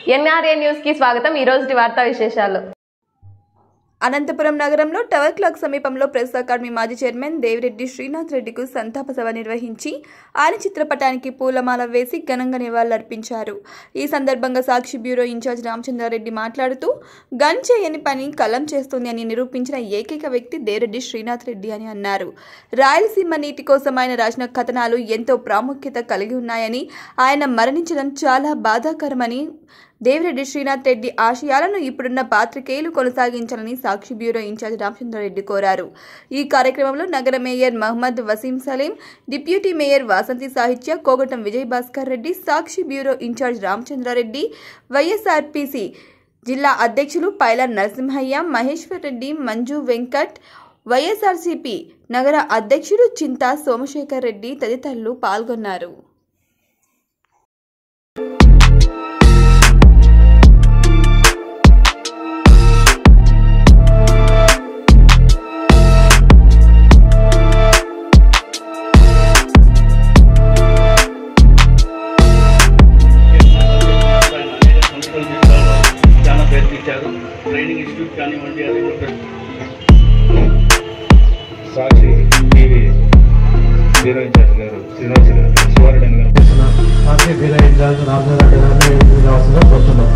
NRA news కి స్వాగతం ఈ రోజుటి వార్తా విశేషాలు అనంతపురం నగరంలో టవర్ క్లాక్ సమీపంలో ప్రెస్ అకాడమీ మాజీ చైర్మన్ దేవిరెడ్డి శ్రీనాథ్ రెడ్డికు సంతాప సభ నిర్వహించి ఆయన చిత్రపటానికి పూలమాల వేసి ఘనంగా నివాళులర్పించారు ఈ సందర్భంగా సాక్షి బ్యూరో ఇన్ఛార్జ్ రామచంద్రారెడ్డి మాట్లాడుతూ గన్ చేయని పని కలం చేస్తుంది అని నిరూపించిన ఏకైక వ్యక్తి దేవిరెడ్డి శ్రీనాథ్ రెడ్డి అని అన్నారు రాయలసీమ నీటి కోసం ఆయన రాసిన కథనాలు ఎంతో ప్రాముఖ్యత కలిగి ఉన్నాయని ఆయన మరణించడం చాలా బాధాకరమని దేవిరెడ్డి శ్రీనాథ్ రెడ్డి ఆశయాలను ఇప్పుడున్న పాత్రికేయులు కొనసాగించాలని సాక్షి బ్యూరో ఇన్ఛార్జ్ రామచంద్రారెడ్డి కోరారు ఈ కార్యక్రమంలో నగర mayor Mohammed Waseem Saleem deputy mayor Vasanthi Sahitya Kogatam Vijay Bhaskar Reddy Sakshi bureau in charge Ramachandra Reddy YSRCP జిల్లా అధ్యక్షులు పైల నరసింహయ్య మహేశ్వర్ రెడ్డి మంజు వెంకట్ వైఎస్ఆర్సీపీ నగర అధ్యక్షుడు చింతా సోమశేఖర్ రెడ్డి తదితరులు పాల్గొన్నారు ఆయన అనేక సంస్థల జీవితాల్లో చాలా పేరు తెచ్చారు ట్రైనింగ్ ఇన్స్టిట్యూట్ కానివ్వండి అది కూడా పెద్ద- సాక్షి టీవీ బ్యూరో ఇన్ఛార్జ్ గారు శ్రీనివాస్ గారు శివారెడ్డి గారు పార్టీ బీరా ఇన్ఛార్జ్ రామచంద్ర గారిని ఎదురు కావాల్సిందిగా కోరుతున్నాం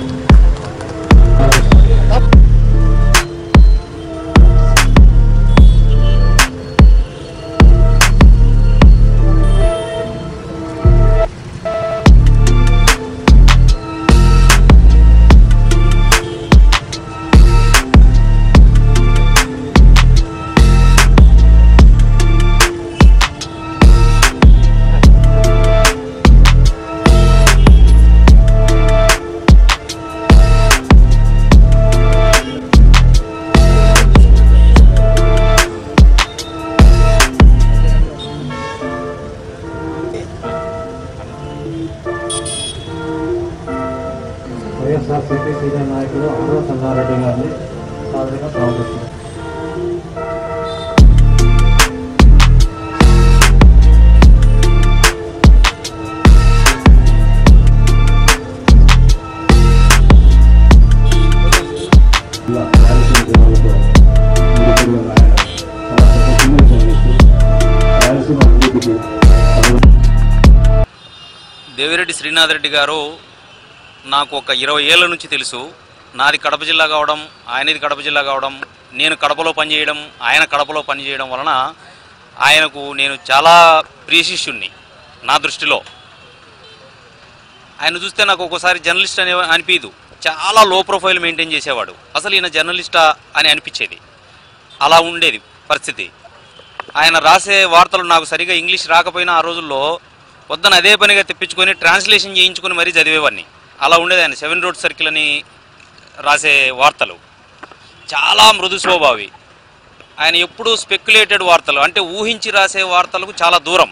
వైఎస్ఆర్ సిపి సీనియర్ నాయకులు అమృత సంగారెడ్డి గారిని సాధారణంగా స్వాగతిస్తున్నాం ఇలా రాయలసీమ జిల్లాలతో ముడిపడి ఉన్న ఆయన చాలా పెద్ద సీనియర్ జర్నలిస్టు రాయలసీమ అభివృద్ధికి తన దేవిరెడ్డి శ్రీనాథ్ రెడ్డి గారు నాకు ఒక ఇరవై ఏళ్ళ నుంచి తెలుసు నాది కడప జిల్లా కావడం ఆయనది కడప జిల్లా కావడం నేను కడపలో పనిచేయడం ఆయన కడపలో పనిచేయడం వలన ఆయనకు నేను చాలా ప్రియశిష్యుణ్ణి నా దృష్టిలో ఆయన చూస్తే నాకు ఒక్కోసారి జర్నలిస్ట్ అనే అనిపించదు చాలా లో ప్రొఫైల్ మెయింటైన్ చేసేవాడు అసలు ఈయన జర్నలిస్టా అని అనిపించేది అలా ఉండేది పరిస్థితి ఆయన రాసే వార్తలు నాకు సరిగా ఇంగ్లీష్ రాకపోయినా ఆ రోజుల్లో పొద్దున అదే పనిగా తెప్పించుకొని ట్రాన్స్లేషన్ చేయించుకొని మరీ చదివేవాడిని అలా ఉండేది ఆయన సెవెన్ రోడ్ సర్కిల్ అని రాసే వార్తలు చాలా మృదు స్వభావి ఆయన ఎప్పుడూ స్పెక్యులేటెడ్ వార్తలు అంటే ఊహించి రాసే వార్తలకు చాలా దూరం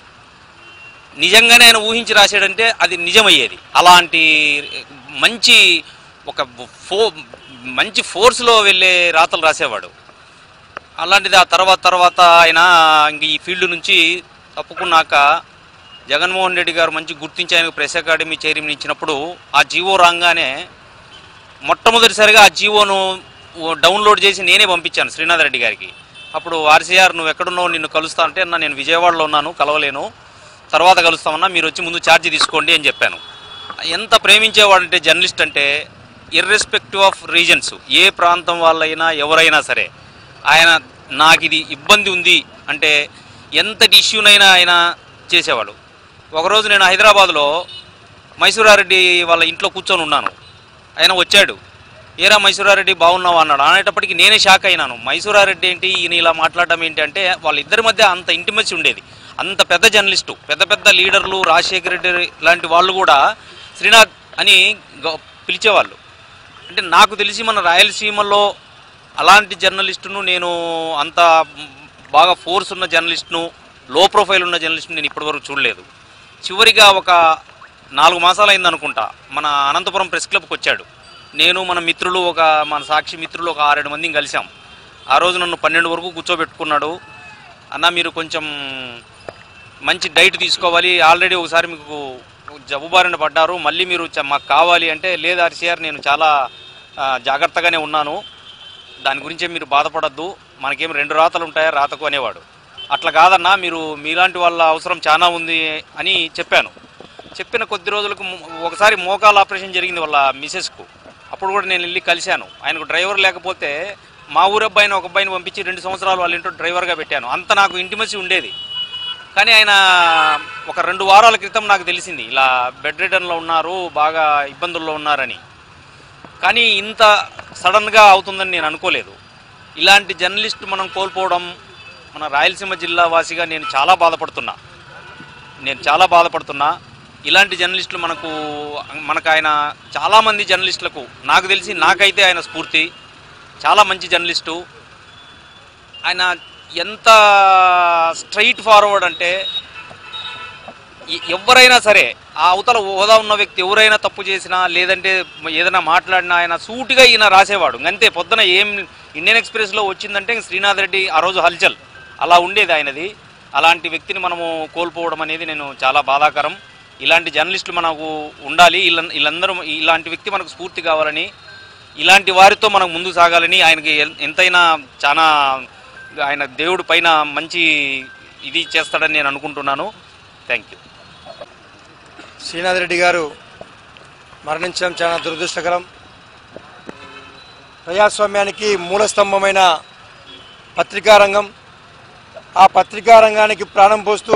నిజంగానే ఆయన ఊహించి రాసాడంటే అది నిజమయ్యేది అలాంటి మంచి ఒక ఫో మంచి ఫోర్స్లో వెళ్ళే రాతలు రాసేవాడు అలాంటిది ఆ తర్వాత తర్వాత ఆయన ఇంక ఈ ఫీల్డ్ నుంచి తప్పుకున్నాక జగన్మోహన్ రెడ్డి గారు మంచి గుర్తించి ఆయనకు ప్రెస్ అకాడమీ చైర్మన్ ఇచ్చినప్పుడు ఆ జీవో రాగానే మొట్టమొదటిసారిగా ఆ జీవోను డౌన్లోడ్ చేసి నేనే పంపించాను శ్రీనాథ్ రెడ్డి గారికి అప్పుడు ఆర్సీఆర్ నువ్వు ఎక్కడున్నావు నిన్ను కలుస్తా అంటే అన్న నేను విజయవాడలో ఉన్నాను కలవలేను తర్వాత కలుస్తామన్నా మీరు వచ్చి ముందు ఛార్జ్ తీసుకోండి అని చెప్పాను ఎంత ప్రేమించేవాడంటే జర్నలిస్ట్ అంటే ఇర్రెస్పెక్టివ్ ఆఫ్ రీజన్స్ ఏ ప్రాంతం వాళ్ళైనా ఎవరైనా సరే ఆయన నాకు ఇది ఇబ్బంది ఉంది అంటే ఎంతటి ఇష్యూనైనా ఆయన చేసేవాడు ఒకరోజు నేను హైదరాబాద్లో మైసూరారెడ్డి వాళ్ళ ఇంట్లో కూర్చొని ఉన్నాను ఆయన వచ్చాడు ఏరా మైసూరారెడ్డి బాగున్నావా అన్నాడు అనేటప్పటికి నేనే షాక్ అయినాను మైసూరారెడ్డి ఏంటి ఈయన ఇలా మాట్లాడడం ఏంటి అంటే వాళ్ళిద్దరి మధ్య అంత ఇంటిమసీ ఉండేది అంత పెద్ద జర్నలిస్టు పెద్ద పెద్ద లీడర్లు రాజశేఖర రెడ్డి లాంటి వాళ్ళు కూడా శ్రీనాథ్ అని గ- పిలిచేవాళ్ళు అంటే నాకు తెలిసి మన రాయలసీమలో అలాంటి జర్నలిస్టును నేను అంత బాగా ఫోర్స్ ఉన్న జర్నలిస్ట్ను లో ప్రొఫైల్ ఉన్న జర్నలిస్ట్ను నేను ఇప్పటివరకు చూడలేదు చివరిగా ఒక నాలుగు మాసాలు అయింది అనుకుంటా మన అనంతపురం ప్రెస్ క్లబ్కి వచ్చాడు నేను మన మిత్రులు ఒక మన సాక్షి మిత్రులు ఒక ఆరేడు మందిని కలిసాం ఆ రోజు నన్ను పన్నెండు వరకు కూర్చోబెట్టుకున్నాడు అన్న మీరు కొంచెం మంచి డైట్ తీసుకోవాలి ఆల్రెడీ ఒకసారి మీకు జబ్బుబారిన పడ్డారు మళ్ళీ మీరు చ- మాకు కావాలి అంటే లేదు ఆర్సీఆర్ నేను చాలా ఆ, జాగ్రత్తగానే ఉన్నాను దాని గురించే మీరు బాధపడద్దు మనకేం రెండు రాతలు ఉంటాయా రాతకు అనేవాడు అట్లా కాదన్నా మీరు మీలాంటి వాళ్ళ అవసరం చాలా ఉంది అని చెప్పాను చెప్పిన కొద్ది రోజులకు ము- ఒకసారి మోకాల ఆపరేషన్ జరిగింది వాళ్ళ మిసెస్కు అప్పుడు కూడా నేను వెళ్ళి కలిశాను ఆయనకు డ్రైవర్ లేకపోతే మా ఊరు అబ్బాయిని ఒక అబ్బాయిని పంపించి రెండు సంవత్సరాలు వాళ్ళ ఇంట్లో డ్రైవర్గా పెట్టాను అంత నాకు ఇంటిమసీ ఉండేది కానీ ఆయన ఒక రెండు వారాల క్రితం నాకు తెలిసింది ఇలా బెడ్ రిటర్న్లో ఉన్నారు బాగా ఇబ్బందుల్లో ఉన్నారని కానీ ఇంత సడన్గా అవుతుందని నేను అనుకోలేదు ఇలాంటి జర్నలిస్ట్ మనం కోల్పోవడం మన రాయలసీమ జిల్లా వాసిగా నేను చాలా బాధపడుతున్నా నేను చాలా బాధపడుతున్నా ఇలాంటి జర్నలిస్టులు మనకు మనకు ఆయన చాలామంది జర్నలిస్టులకు నాకు తెలిసి నాకైతే ఆయన స్ఫూర్తి చాలా మంచి జర్నలిస్టు ఆయన ఎంత స్ట్రైట్ ఫార్వర్డ్ అంటే ఎ- ఎవరైనా సరే ఆ అవతల హోదా ఉన్న వ్యక్తి ఎవరైనా తప్పు చేసినా లేదంటే ఏదైనా మాట్లాడినా ఆయన సూటిగా ఈయన రాసేవాడు అంతే పొద్దున ఏం ఇండియన్ ఎక్స్ప్రెస్లో వచ్చిందంటే శ్రీనాథ్ రెడ్డి ఆ రోజు హల్చల్ అలా ఉండేది ఆయనది అలాంటి వ్యక్తిని మనము కోల్పోవడం అనేది నేను చాలా బాధాకరం ఇలాంటి జర్నలిస్టులు మనకు ఉండాలి వీళ్ళ వీళ్ళందరూ ఇలాంటి వ్యక్తి మనకు స్ఫూర్తి కావాలని ఇలాంటి వారితో మనం ముందు సాగాలని ఆయనకి ఎన్- ఎంతైనా చాలా ఆయన దేవుడి పైన మంచి ఇది చేస్తాడని నేను అనుకుంటున్నాను థ్యాంక్ యూ శ్రీనాథ్ రెడ్డి గారు మరణించడం చాలా దురదృష్టకరం ప్రజాస్వామ్యానికి మూల స్తంభమైన పత్రికా రంగం ఆ పత్రికా రంగానికి ప్రాణం పోస్తూ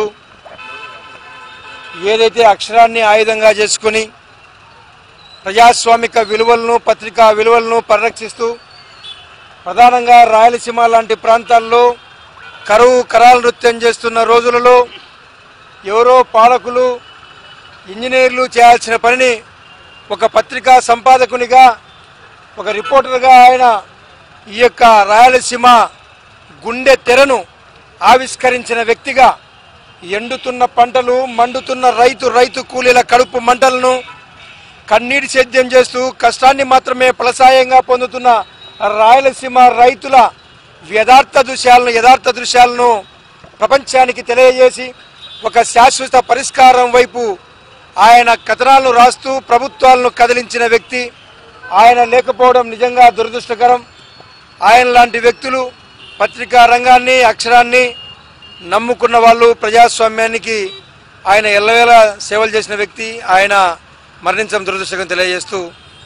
ఏదైతే అక్షరాన్ని ఆయుధంగా చేసుకుని ప్రజాస్వామిక విలువలను పత్రికా విలువలను పరిరక్షిస్తూ ప్రధానంగా రాయలసీమ లాంటి ప్రాంతాల్లో కరువు కరాల నృత్యం చేస్తున్న రోజులలో ఎవరో పాలకులు ఇంజనీర్లు చేయాల్సిన పనిని ఒక పత్రికా సంపాదకునిగా ఒక రిపోర్టర్గా ఆయన ఈ యొక్క రాయలసీమ గుండె తెరను ఆవిష్కరించిన వ్యక్తిగా ఎండుతున్న పంటలు మండుతున్న రైతు రైతు కూలీల కడుపు మంటలను కన్నీటి సేద్యం చేస్తూ కష్టాన్ని మాత్రమే ఫలసాయంగా పొందుతున్న రాయలసీమ రైతుల యథార్థ దృశ్యాలను యథార్థ దృశ్యాలను ప్రపంచానికి తెలియజేసి ఒక శాశ్వత పరిష్కారం వైపు ఆయన కథనాలను రాస్తూ ప్రభుత్వాలను కదిలించిన వ్యక్తి ఆయన లేకపోవడం నిజంగా దురదృష్టకరం ఆయన లాంటి వ్యక్తులు పత్రికా రంగాన్ని అక్షరాన్ని నమ్ముకున్న వాళ్ళు ప్రజాస్వామ్యానికి ఆయన ఎల్లవేళ సేవలు చేసిన వ్యక్తి ఆయన మరణించడం దురదృష్టకరం తెలియజేస్తూ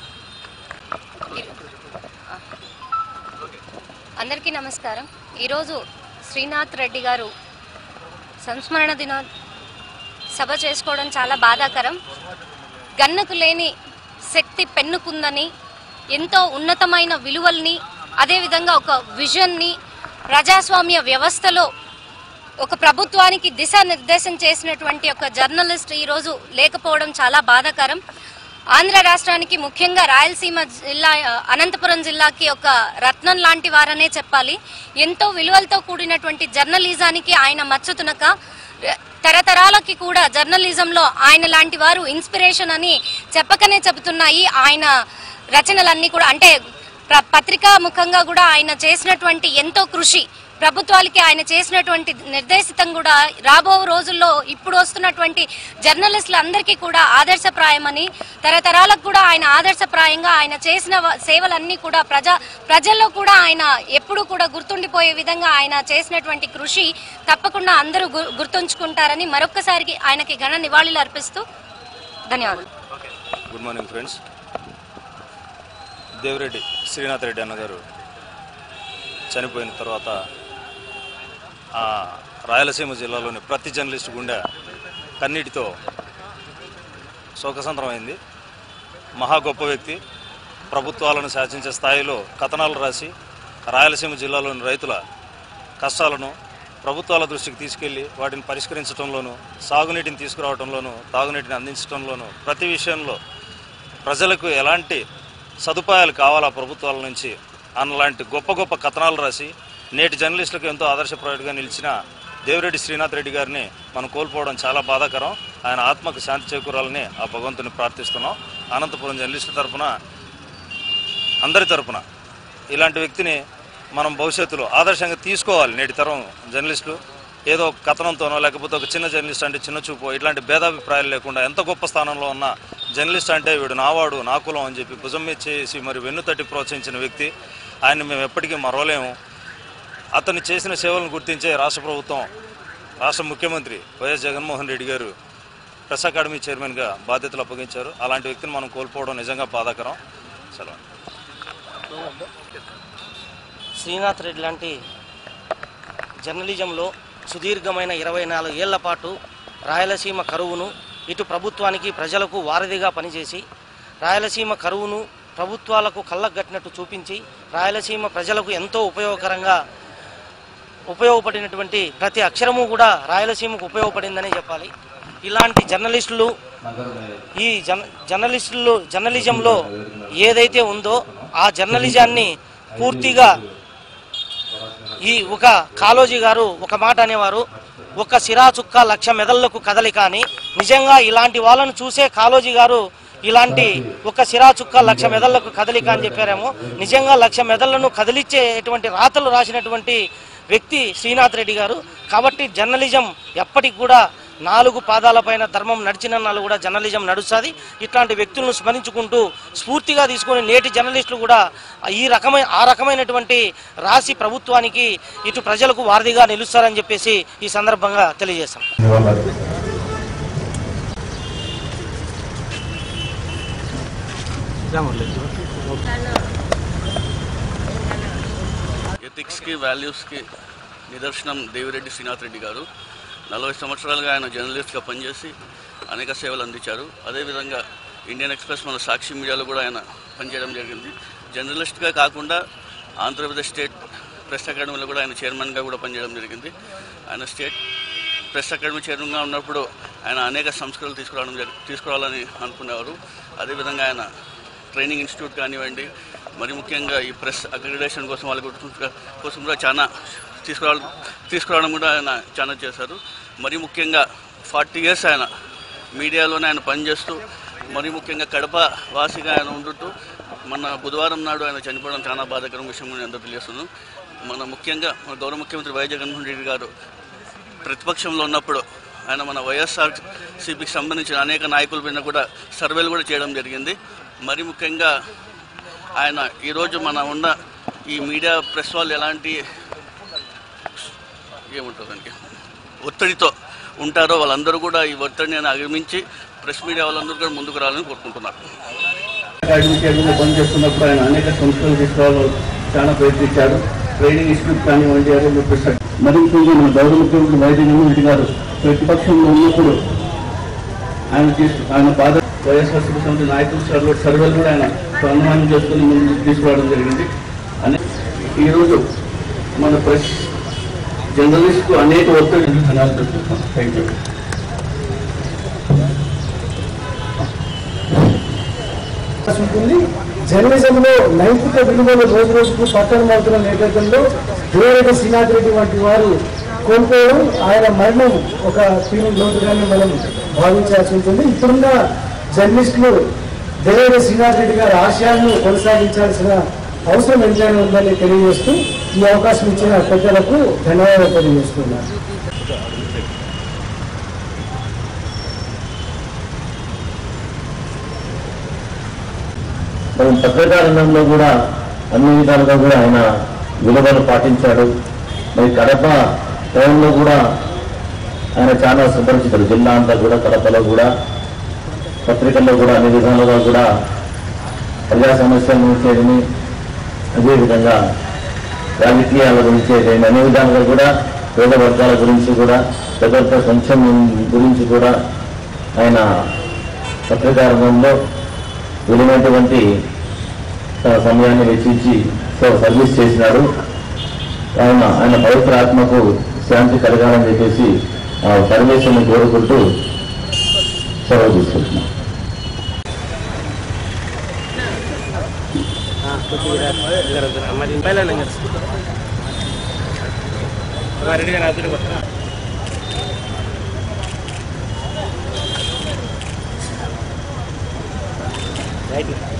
అందరికీ నమస్కారం ఈరోజు శ్రీనాథ్ రెడ్డి గారు సంస్మరణ దినో సభ చేసుకోవడం చాలా బాధాకరం గన్నకు లేని శక్తి పెన్నుకుందని ఎంతో ఉన్నతమైన విలువల్ని అదేవిధంగా ఒక విజన్ని ప్రజాస్వామ్య వ్యవస్థలో ఒక ప్రభుత్వానికి దిశానిర్దేశం చేసినటువంటి ఒక జర్నలిస్ట్ ఈరోజు లేకపోవడం చాలా బాధాకరం ఆంధ్ర రాష్ట్రానికి ముఖ్యంగా రాయలసీమ జిల్లా అనంతపురం జిల్లాకి ఒక రత్నం లాంటి వారనే చెప్పాలి ఎంతో విలువలతో కూడినటువంటి జర్నలిజానికి ఆయన మచ్చతునక తరతరాలకి కూడా జర్నలిజంలో ఆయన లాంటి వారు ఇన్స్పిరేషన్ అని చెప్పకనే చెబుతున్నాయి ఆయన రచనలన్నీ కూడా అంటే ప్ర- పత్రికా ముఖంగా కూడా ఆయన చేసినటువంటి ఎంతో కృషి ప్రభుత్వాలకి ఆయన చేసినటువంటి నిర్దేశితం కూడా రాబో రోజుల్లో ఇప్పుడు వస్తున్నటువంటి జర్నలిస్టులందరికీ కూడా ఆదర్శప్రాయమని తరతరాలకు కూడా ఆయన ఆదర్శప్రాయంగా ఆయన చేసిన వ- సేవలన్నీ కూడా ప్రజా ప్రజల్లో కూడా ఆయన ఎప్పుడూ కూడా గుర్తుండిపోయే విధంగా ఆయన చేసినటువంటి కృషి తప్పకుండా అందరూ గు- గుర్తుంచుకుంటారని మరొక్కసారికి ఆయనకి ఘన నివాళులు అర్పిస్తూ ధన్యవాదాలు good morning friends Devireddy Srinath Reddy అన్నగారు చనిపోయిన తర్వాత ఆ రాయలసీమ జిల్లాలోని ప్రతి జర్నలిస్ట్ గుండె కన్నీటితో శోకసంద్రమైంది మహా గొప్ప వ్యక్తి ప్రభుత్వాలను శాసించే స్థాయిలో కథనాలు రాసి రాయలసీమ జిల్లాలోని రైతుల కష్టాలను ప్రభుత్వాల దృష్టికి తీసుకెళ్లి వాటిని పరిష్కరించడంలోనూ సాగునీటిని తీసుకురావడంలోనూ తాగునీటిని అందించడంలోనూ ప్రతి విషయంలో ప్రజలకు ఎలాంటి సదుపాయాలు కావాలా ప్రభుత్వాల నుంచి అన్నలాంటి గొప్ప గొప్ప కథనాలు రాసి నేటి జర్నలిస్టులకు ఎంతో ఆదర్శప్రాయుడిగా నిలిచిన దేవిరెడ్డి శ్రీనాథ్ రెడ్డి గారిని మనం కోల్పోవడం చాలా బాధాకరం ఆయన ఆత్మకు శాంతి చేకూరాలని ఆ భగవంతుని ప్రార్థిస్తున్నాం అనంతపురం జర్నలిస్టుల తరపున అందరి తరపున ఇలాంటి వ్యక్తిని మనం భవిష్యత్తులో ఆదర్శంగా తీసుకోవాలి నేటి తరం జర్నలిస్టులు ఏదో ఒక కథనంతోనో లేకపోతే ఒక చిన్న జర్నలిస్ట్ అంటే చిన్న చూపు ఇట్లాంటి భేదాభిప్రాయాలు లేకుండా ఎంత గొప్ప స్థానంలో ఉన్న జర్నలిస్ట్ అంటే వీడు నావాడు నా కులం అని చెప్పి భుజం మీద చేసి మరి వెన్నుతట్టి ప్రోత్సహించిన వ్యక్తి ఆయన మేము ఎప్పటికీ మరవలేము అతను చేసిన సేవలను గుర్తించే రాష్ట్ర ప్రభుత్వం రాష్ట్ర ముఖ్యమంత్రి వైఎస్ జగన్మోహన్ రెడ్డి గారు ప్రెస్ అకాడమీ చైర్మన్గా బాధ్యతలు అప్పగించారు అలాంటి వ్యక్తిని మనం కోల్పోవడం నిజంగా బాధాకరం సెలవు శ్రీనాథ్ రెడ్డి లాంటి జర్నలిజంలో సుదీర్ఘమైన ఇరవై నాలుగు ఏళ్ల పాటు రాయలసీమ కరువును ఇటు ప్రభుత్వానికి ప్రజలకు వారధిగా పనిచేసి రాయలసీమ కరువును ప్రభుత్వాలకు కళ్ళగట్టినట్టు చూపించి రాయలసీమ ప్రజలకు ఎంతో ఉపయోగకరంగా ఉపయోగపడినటువంటి ప్రతి అక్షరము కూడా రాయలసీమకు ఉపయోగపడిందనే చెప్పాలి ఇలాంటి జర్నలిస్టులు ఈ జన జర్నలిస్టులు జర్నలిజంలో ఏదైతే ఉందో ఆ జర్నలిజాన్ని పూర్తిగా ఈ ఒక కాలోజీ గారు ఒక మాట అనేవారు ఒక సిరా చుక్క లక్ష మెదళ్లకు కదలిక అని నిజంగా ఇలాంటి వాళ్ళను చూసే కాలోజీ గారు ఇలాంటి ఒక సిరా చుక్క లక్ష మెదళ్లకు కదలిక అని చెప్పారేమో నిజంగా లక్ష మెదళ్లను కదిలించేటువంటి రాతలు రాసినటువంటి వ్యక్తి శ్రీనాథ్ రెడ్డి గారు కాబట్టి జర్నలిజం ఎప్పటికి కూడా నాలుగు పాదాలపైన ధర్మం నడిచిన నాళ్ళు కూడా జర్నలిజం నడుస్తుంది ఇట్లాంటి వ్యక్తులను స్మరించుకుంటూ స్ఫూర్తిగా తీసుకుని నేటి జర్నలిస్టులు కూడా ఈ రకమైన ఆ రకమైనటువంటి రాసి ప్రభుత్వానికి ఇటు ప్రజలకు వారధిగా నిలుస్తారని చెప్పేసి ఈ సందర్భంగా తెలియజేస్తాం ఎథిక్స్కి వాల్యూస్కి నిదర్శనం దేవిరెడ్డి శ్రీనాథ్ రెడ్డి గారు నలభై సంవత్సరాలుగా ఆయన జర్నలిస్ట్గా పనిచేసి అనేక సేవలు అందించారు అదేవిధంగా ఇండియన్ ఎక్స్ప్రెస్ మన సాక్షి మీడియాలో కూడా ఆయన పనిచేయడం జరిగింది జర్నలిస్ట్గా కాకుండా ఆంధ్రప్రదేశ్ స్టేట్ ప్రెస్ అకాడమీలో కూడా ఆయన చైర్మన్గా కూడా పనిచేయడం జరిగింది ఆయన స్టేట్ ప్రెస్ అకాడమీ చైర్మన్గా ఉన్నప్పుడు ఆయన అనేక సంస్కరణలు తీసుకురావడం జరి తీసుకురావాలని అనుకునేవారు అదేవిధంగా ఆయన ట్రైనింగ్ ఇన్స్టిట్యూట్ కానివ్వండి మరి ముఖ్యంగా ఈ ప్రెస్ అక్రిడేషన్ కోసం వాళ్ళ గుర్తు- కోసం కూడా చాలా తీసుకురావడం తీసుకురావడం కూడా ఆయన చాలా చేశారు మరి ముఖ్యంగా ఫార్టీ ఇయర్స్ ఆయన మీడియాలోనే ఆయన పనిచేస్తూ మరి ముఖ్యంగా కడప వాసిగా ఆయన ఉండుతూ మన బుధవారం నాడు ఆయన చనిపోవడం చాలా బాధాకరం విషయం నేను అందరూ తెలియజేస్తున్నాను మన ముఖ్యంగా మన గౌరవ ముఖ్యమంత్రి వైఎస్ జగన్మోహన్ రెడ్డి గారు ప్రతిపక్షంలో ఉన్నప్పుడు ఆయన మన వైఎస్ఆర్ సిపికి సంబంధించిన అనేక నాయకుల పైన కూడా సర్వేలు కూడా చేయడం జరిగింది మరి ముఖ్యంగా ఆయన ఈరోజు మన ఉన్న ఈ మీడియా ప్రెస్ వాళ్ళు ఎలాంటి ఏముంటుంది దానికి ఒత్తిడితో ఉంటారో వాళ్ళందరూ కూడా ఈ ఒత్తిడిని ఆయన అగమించి ప్రెస్ మీడియా వాళ్ళందరూ కూడా ముందుకు రావాలని కోరుకుంటున్నారు అకాడమీ చైర్మన్గా పనిచేస్తున్నప్పుడు ఆయన అనేక సంస్థలు తీసుకోవాలని చాలా ప్రయత్నించారు ట్రైనింగ్ ఇన్స్టిట్యూట్ కానివ్వండి అదే చెప్పేసి మరి ముఖ్యంగా మన గౌరవ ముఖ్యమంత్రి వైద్య జగన్మోహన్ రెడ్డి గారు ప్రతిపక్షంలో ఉన్నప్పుడు ఆయన తీసు ఆయన బాధ వైఎస్ఆర్సీపీ సమితి నాయకులు సర్వే సర్వేలు కూడా ఆయన సన్మానం చేసుకుని ముందు తీసుకురావడం జరిగింది అనే ఈరోజు మన ప్రెస్ జర్నలిస్ట్కు అనేక ఒత్తిడి థ్యాంక్ యూ ఉంటుంది జర్నలిజంలో నైతిక విలువలు రోజు రోజుకు పట్టణమవుతున్న నేపథ్యంలో దేవరెడ్డి శ్రీనాథ్ రెడ్డి వంటి వారు కోల్పోవడం ఆయన మరణం ఒక తీరు లోతుగానే మనం భావించాల్సి ఉంటుంది ఇప్పుడున్న జర్నలిస్టులు దేవరెడ్డి శ్రీనాథ్ రెడ్డి గారి ఆశయాలను కొనసాగించాల్సిన అవసరం ఎంతైనా ఉందని తెలియజేస్తూ ఈ అవకాశం ఇచ్చిన పెద్దలకు ధన్యవాదాలు తెలియజేస్తున్నాను మనం పత్రికా రంగంలో కూడా అన్ని విధాలుగా కూడా ఆయన విలువలు పాటించాడు మరి కడప టైంలో కూడా ఆయన చాలా సుపరిచితుడు జిల్లా అంతా కూడా కడపలో కూడా పత్రికల్లో కూడా అన్ని విధాలుగా కూడా ప్రజా సమస్యల గురించేదని అదేవిధంగా రాజకీయాల గురించేదని అన్ని విధాలుగా కూడా పేద వర్గాల గురించి కూడా పెద్ద సంక్షేమం గురించి కూడా ఆయన పత్రికా రంగంలో విలువైనటువంటి తన సమయాన్ని వెచ్చించి సో సర్వీస్ చేసినాడు ఆయన ఆయన పవిత్ర ఆత్మకు శాంతి కలగాలని చెప్పేసి ఆ పరమేశ్వరుని కోరుకుంటూ సెలవు తీసుకుంటున్నాం రైట్